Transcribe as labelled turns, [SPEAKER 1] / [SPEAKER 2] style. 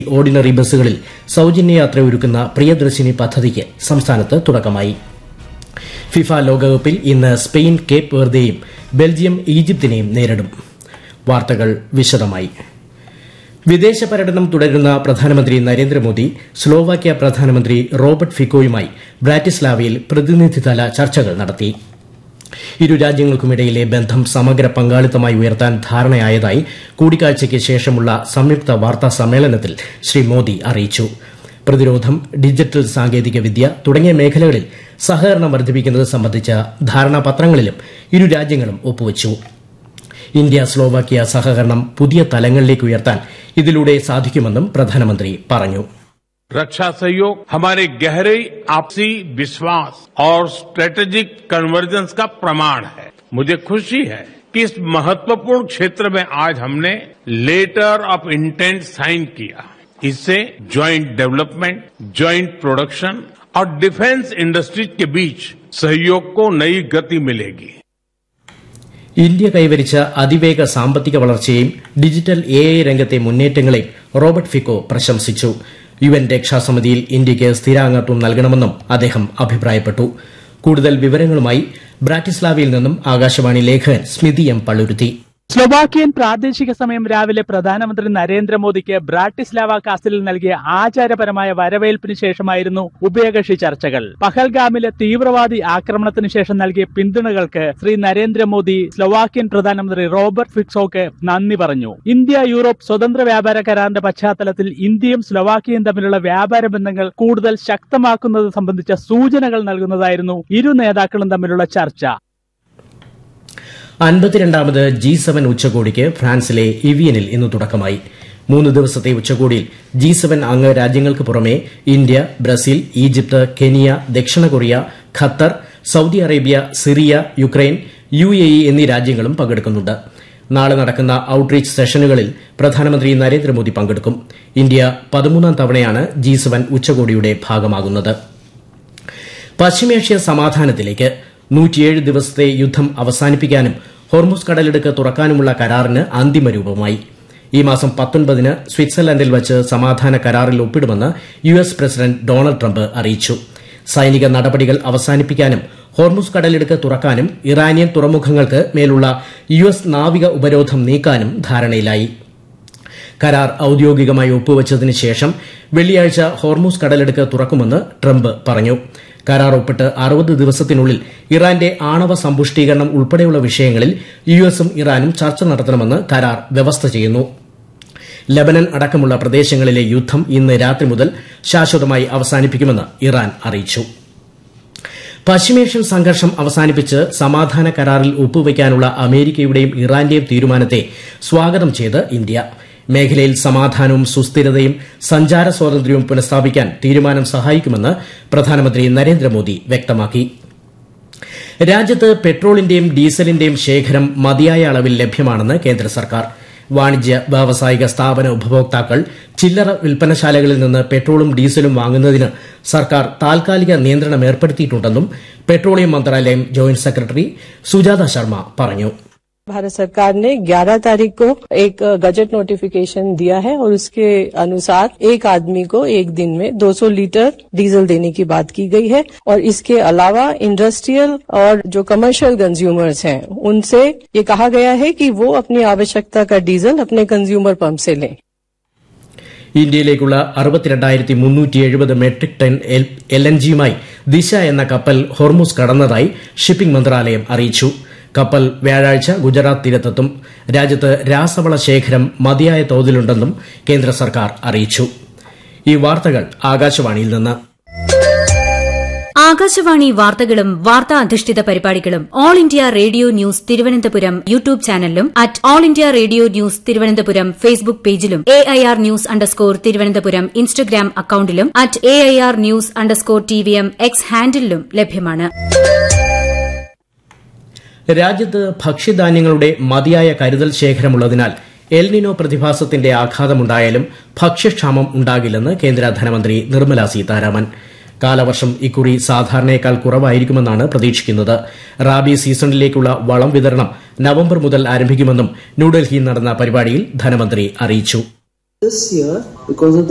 [SPEAKER 1] ordinary ബസ്സുകളിൽ സൌജന്യ യാത്ര ഒരുക്കുന്ന പ്രിയദർശിനി പദ്ധതിക്ക് സംസ്ഥാനത്ത് തുടക്കമായി ഫിഫ ലോകകപ്പിൽ ഇന്ന് സ്പെയിൻ കേപ്പ് വെർദെയും ബെൽജിയം ഈജിപ്തിനെയും നേരിടും വാർത്തകൾ വിശദമായി വിദേശ പര്യടനം തുടരുന്ന പ്രധാനമന്ത്രി നരേന്ദ്രമോദി സ്ലോവാക്യ പ്രധാനമന്ത്രി റോബർട്ട് ഫിക്കോയുമായി ബ്രാറ്റിസ്ലാവയിൽ പ്രതിനിധിതല ചർച്ചകൾ നടത്തി ഇരു രാജ്യങ്ങൾക്കുമിടയിലെ ബന്ധം സമഗ്ര പങ്കാളിത്തമായി ഉയർത്താൻ ധാരണയായതായി കൂടിക്കാഴ്ചയ്ക്ക് ശേഷമുള്ള സംയുക്ത വാർത്താ സമ്മേളനത്തിൽ ശ്രീ മോദി അറിയിച്ചു പ്രതിരോധം ഡിജിറ്റൽ സാങ്കേതികവിദ്യ തുടങ്ങിയ മേഖലകളിൽ സഹകരണം വർദ്ധിപ്പിക്കുന്നത് സംബന്ധിച്ച ധാരണാപത്രങ്ങളിലും ഇരു രാജ്യങ്ങളും ഒപ്പുവച്ചു ഇന്ത്യ സ്ലോവാക്യ സഹകരണം പുതിയ തലങ്ങളിലേക്ക് ഉയർത്താൻ ഇതിലൂടെ സാധിക്കുമെന്നും പ്രധാനമന്ത്രി പറഞ്ഞു
[SPEAKER 2] रक्षा सहयोग हमारे गहरे आपसी विश्वास और स्ट्रेटेजिक कन्वर्जेंस का प्रमाण है मुझे खुशी है कि इस महत्वपूर्ण क्षेत्र में आज हमने लेटर ऑफ इंटेंट साइन किया इससे ज्वाइंट डेवलपमेंट ज्वाइंट प्रोडक्शन और डिफेंस इंडस्ट्रीज के बीच सहयोग को नई गति मिलेगी
[SPEAKER 1] ഇന്ത്യ കൈവരിച്ച അതിവേഗ സാമ്പത്തിക വളർച്ചയെയും ഡിജിറ്റൽ എ ഐ രംഗത്തെ മുന്നേറ്റങ്ങളെയും റോബർട്ട് ഫിക്കോ പ്രശംസിച്ചു യു എൻ രക്ഷാസമിതിയിൽ ഇന്ത്യയ്ക്ക് സ്ഥിരാംഗത്വം നൽകണമെന്നും അദ്ദേഹം അഭിപ്രായപ്പെട്ടു കൂടുതൽ വിവരങ്ങളുമായി ബ്രാറ്റിസ്ലാവയിൽ നിന്നും ആകാശവാണി ലേഖകൻ സ്മിതി എം പള്ളുരുത്തി
[SPEAKER 3] സ്ലൊവാക്കിയൻ പ്രാദേശിക സമയം രാവിലെ പ്രധാനമന്ത്രി നരേന്ദ്രമോദിക്ക് ബ്രാട്ടിസ്ലാവ കാസിലിൽ നൽകിയ ആചാരപരമായ വരവേൽപ്പിന് ശേഷമായിരുന്നു ഉഭയകക്ഷി ചർച്ചകൾ പഹൽഗാമിലെ തീവ്രവാദി ആക്രമണത്തിന് ശേഷം നൽകിയ പിന്തുണകൾക്ക് ശ്രീ നരേന്ദ്രമോദി സ്ലൊവാക്കിയൻ പ്രധാനമന്ത്രി റോബർട്ട് ഫിക്സോക്ക് നന്ദി പറഞ്ഞു ഇന്ത്യ യൂറോപ്പ് സ്വതന്ത്ര വ്യാപാര കരാറിന്റെ പശ്ചാത്തലത്തിൽ ഇന്ത്യയും സ്ലൊവാക്കിയയും തമ്മിലുള്ള വ്യാപാര ബന്ധങ്ങൾ കൂടുതൽ ശക്തമാക്കുന്നത് സംബന്ധിച്ച സൂചനകൾ നൽകുന്നതായിരുന്നു ഇരു നേതാക്കളും തമ്മിലുള്ള ചർച്ച
[SPEAKER 1] അൻപത്തിരണ്ടാമത് ജി സെവൻ ഉച്ചകോടിക്ക് ഫ്രാൻസിലെ ഇവിയനിൽ ഇന്ന് തുടക്കമായി മൂന്ന് ദിവസത്തെ ഉച്ചകോടിയിൽ ജി സെവൻ അംഗ രാജ്യങ്ങൾക്ക് പുറമെ ഇന്ത്യ ബ്രസീൽ ഈജിപ്ത് കെനിയ ദക്ഷിണ Korea Qatar Saudi Arabia Syria Ukraine U A E എന്നീ രാജ്യങ്ങളും പങ്കെടുക്കുന്നുണ്ട് നാളെ നടക്കുന്ന ഔട്ട്റീച്ച് സെഷനുകളിൽ പ്രധാനമന്ത്രി നരേന്ദ്രമോദി പങ്കെടുക്കും ഇന്ത്യ പതിമൂന്നാം തവണയാണ് ജി സെവൻ ഉച്ചകോടിയുടെ ഭാഗമാകുന്നത് പശ്ചിമേഷ്യ സമാധാനത്തിലേക്ക് നൂറ്റിയേഴ് ദിവസത്തെ യുദ്ധം അവസാനിപ്പിക്കാനും ഹോർമുസ് കടലിടുക്ക് തുറക്കാനുമുള്ള കരാറിന് അന്തിമ രൂപമായി ഈ മാസം പത്തൊൻപതിന് സ്വിറ്റ്സർലൻഡിൽ വച്ച് സമാധാന കരാറിൽ ഒപ്പിടുമെന്ന് U S president Donald Trump അറിയിച്ചു സൈനിക നടപടികൾ അവസാനിപ്പിക്കാനും ഹോർമുസ് കടലിടുക്ക് തുറക്കാനും ഇറാനിയൻ തുറമുഖങ്ങൾക്ക് മേലുള്ള യു എസ് നാവിക ഉപരോധം നീക്കാനും ധാരണയിലായി കരാർ ഔദ്യോഗികമായി ഒപ്പുവച്ചതിന് ശേഷം വെള്ളിയാഴ്ച ഹോർമൂസ് കടലെടുക്ക് തുറക്കുമെന്ന് ട്രംപ് പറഞ്ഞു കരാർ ഒപ്പിട്ട് അറുപത് ദിവസത്തിനുള്ളിൽ ഇറാന്റെ ആണവ സമ്പുഷ്ടീകരണം ഉൾപ്പെടെയുള്ള വിഷയങ്ങളിൽ യു എസും ഇറാനും ചർച്ച നടത്തണമെന്ന് കരാർ വ്യവസ്ഥ ചെയ്യുന്നു ലബനൻ അടക്കമുള്ള പ്രദേശങ്ങളിലെ യുദ്ധം ഇന്ന് രാത്രി മുതൽ ശാശ്വതമായി അവസാനിപ്പിക്കുമെന്ന് ഇറാൻ അറിയിച്ചു പശ്ചിമേഷ്യൻ സംഘർഷം അവസാനിപ്പിച്ച് സമാധാന കരാറിൽ ഒപ്പുവയ്ക്കാനുള്ള അമേരിക്കയുടെയും ഇറാന്റെയും തീരുമാനത്തെ സ്വാഗതം ചെയ്ത് ഇന്ത്യ മേഖലയിൽ സമാധാനവും സുസ്ഥിരതയും സഞ്ചാര സ്വാതന്ത്ര്യവും പുനഃസ്ഥാപിക്കാൻ തീരുമാനം സഹായിക്കുമെന്ന് പ്രധാനമന്ത്രി നരേന്ദ്രമോദി വ്യക്തമാക്കി രാജ്യത്ത് പെട്രോളിന്റെയും ഡീസലിന്റെയും ശേഖരം മതിയായ അളവിൽ ലഭ്യമാണെന്ന് കേന്ദ്ര സർക്കാർ വാണിജ്യ വ്യാവസായിക സ്ഥാപന ഉപഭോക്താക്കൾ ചില്ലറ വിൽപ്പനശാലകളിൽ നിന്ന് പെട്രോളും ഡീസലും വാങ്ങുന്നതിന് സർക്കാർ താൽക്കാലിക നിയന്ത്രണം ഏർപ്പെടുത്തിയിട്ടുണ്ടെന്നും പെട്രോളിയം മന്ത്രാലയം ജോയിന്റ് സെക്രട്ടറി സുജാത ശർമ്മ പറഞ്ഞു
[SPEAKER 4] भारत सरकार ने 11 तारीख को एक गजट नोटिफिकेशन दिया है और उसके अनुसार एक आदमी को एक दिन में 200 लीटर डीजल देने की बात की गई है और इसके अलावा इंडस्ट्रियल और जो कमर्शियल कंज्यूमर्स हैं उनसे ये कहा गया है कि वो अपनी आवश्यकता का डीजल अपने कंज्यूमर पंप से लें
[SPEAKER 1] ഇന്ത്യയിലേക്കുള്ള അറുപത്തിരണ്ടായിരത്തി മുന്നൂറ്റി എഴുപത് മെട്രിക് ടൺ എൽ എൻ ജിയുമായി ദിശ എന്ന കപ്പൽ ഹൊർമുസ് കടന്നതായി ഷിപ്പിംഗ് മന്ത്രാലയം അറിയിച്ചു കപ്പൽ വ്യാഴാഴ്ച ഗുജറാത്ത് തീരത്തെത്തും രാജ്യത്ത് രാസവള ശേഖരം മതിയായ തോതിലുണ്ടെന്നും കേന്ദ്ര സർക്കാർ അറിയിച്ചു ഈ വാർത്തകൾ ആകാശവാണിയിൽ നിന്ന്
[SPEAKER 5] ആകാശവാണി വാർത്തകളും വാർത്താ അധിഷ്ഠിത പരിപാടികളും All India Radio News Thiruvananthapuram YouTube ചാനലിലും at All India Radio News Thiruvananthapuram Facebook പേജിലും A I R news underscore Thiruvananthapuram Instagram അക്കൌണ്ടിലും at A I R news underscore T V M X ഹാൻഡിലും ലഭ്യമാണ്
[SPEAKER 1] രാജ്യത്ത് ഭക്ഷ്യധാന്യങ്ങളുടെ മതിയായ കരുതൽ ശേഖരമുള്ളതിനാൽ എൽനിനോ പ്രതിഭാസത്തിന്റെ ആഘാതമുണ്ടായാലും ഭക്ഷ്യക്ഷാമം ഉണ്ടാകില്ലെന്ന് കേന്ദ്ര ധനമന്ത്രി നിർമ്മല സീതാരാമൻ കാലവർഷം ഇക്കുറി സാധാരണയേക്കാൾ കുറവായിരിക്കുമെന്നാണ് പ്രതീക്ഷിക്കുന്നത് റാബി സീസണിലേക്കുള്ള വളം വിതരണം നവംബർ മുതൽ ആരംഭിക്കുമെന്നും ന്യൂഡൽഹിയിൽ നടന്ന പരിപാടിയിൽ ധനമന്ത്രി അറിയിച്ചു
[SPEAKER 6] This year, because of the